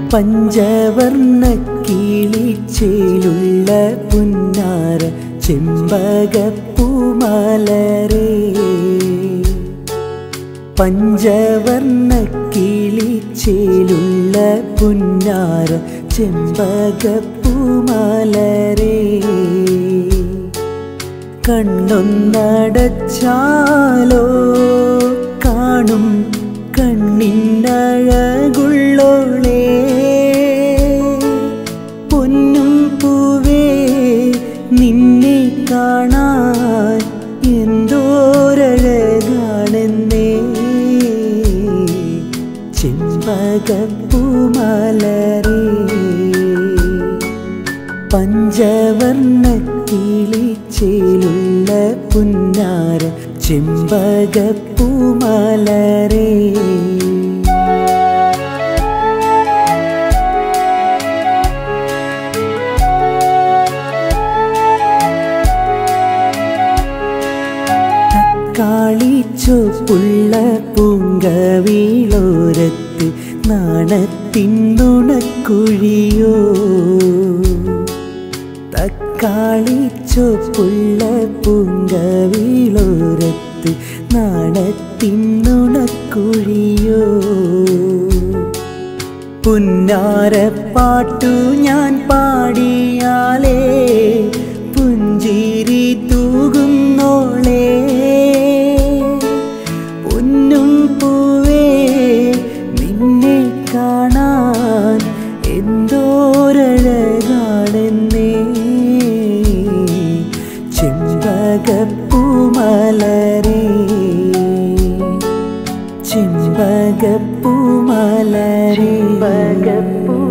പഞ്ചവർണ്ണ കിളിച്ചേലുള്ള പുന്നാര ചെമ്പകപ്പൂമലരേ പഞ്ചവർണ്ണ കിളിച്ചേലുള്ള പുന്നാര ചെമ്പകപ്പൂമലരേ കണ്ണൊന്നടച്ചാലോ കാണും കണ്ണിനഴകുള്ളോളേ പൊന്നും പൂവേ നിന്നെ കാണാൻ എന്തോരഴകാണെന്നേ ചെമ്പകപ്പൂമലരേ പഞ്ചവർണ്ണ കിളിച്ചേലുള്ള പുന്നാര ചെമ്പകപ്പൂമലരേ കാളിച്ചോപ്പുള്ള പൂങ്കവീളോരത്ത് നാണത്തിന്നുണക്കുഴിയോ തക്കാളിച്ചോപ്പുള്ള പൂങ്കവീളോരത്ത് നാണത്തിന്നുണക്കുഴിയോ പുന്നാരപ്പാട്ടു ഞാൻ പാടിയാലേ പുഞ്ചിരി തൂകുന്നോളേ പൊന്നും പൂവേ നിന്നെ കാണാൻ എന്തോരഴകാണെന്നേ ചെമ്പകപ്പൂമലരേ ചെമ്പകപ്പൂമലരേ ചെമ്പകപ്പൂ